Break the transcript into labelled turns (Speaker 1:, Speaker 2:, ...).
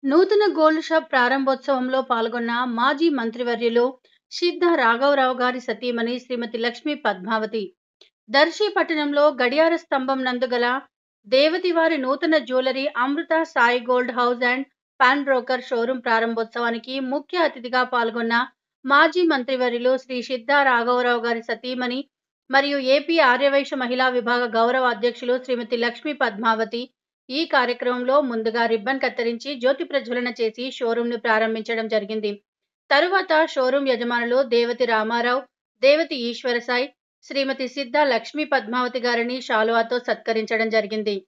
Speaker 1: నూతన gold shop ప్రారంభోత్సవంలో పాల్గొన్న మాజీ మంత్రివర్యులు సిద్ధ రాఘవరావు గారి సతీమణి శ్రీమతి లక్ష్మీ పద్మావతి దర్శి పట్టణంలో గడియార స్తంభం నందు గల దేవతి వారి నూతన jewellery Amrutha Sai gold house and pawn broker showroom ప్రారంభోత్సవానికి ముఖ్య అతిథిగా పాల్గొన్న మాజీ మంత్రివర్యులు శ్రీ సిద్ధ రాఘవరావు గారి సతీమణి మరియు ఏపీ ఆర్యవైశ్య మహిళా విభాగ గౌరవ అధ్యక్షులు శ్రీమతి లక్ష్మీ పద్మావతి ఈ కార్యక్రమంలో ముందుగా రిబ్బన్ కత్తిరించి జ్యోతి ప్రజ్వలన చేసి షోరూంను ప్రారంభించడం జరిగింది తరువాత షోరూం యజమానులు దేవతి రామారావు దేవతి ఈశ్వరసాయి శ్రీమతి సిద్ధ లక్ష్మీ పద్మావతి గారిని శాలువాతో సత్కరించడం జరిగింది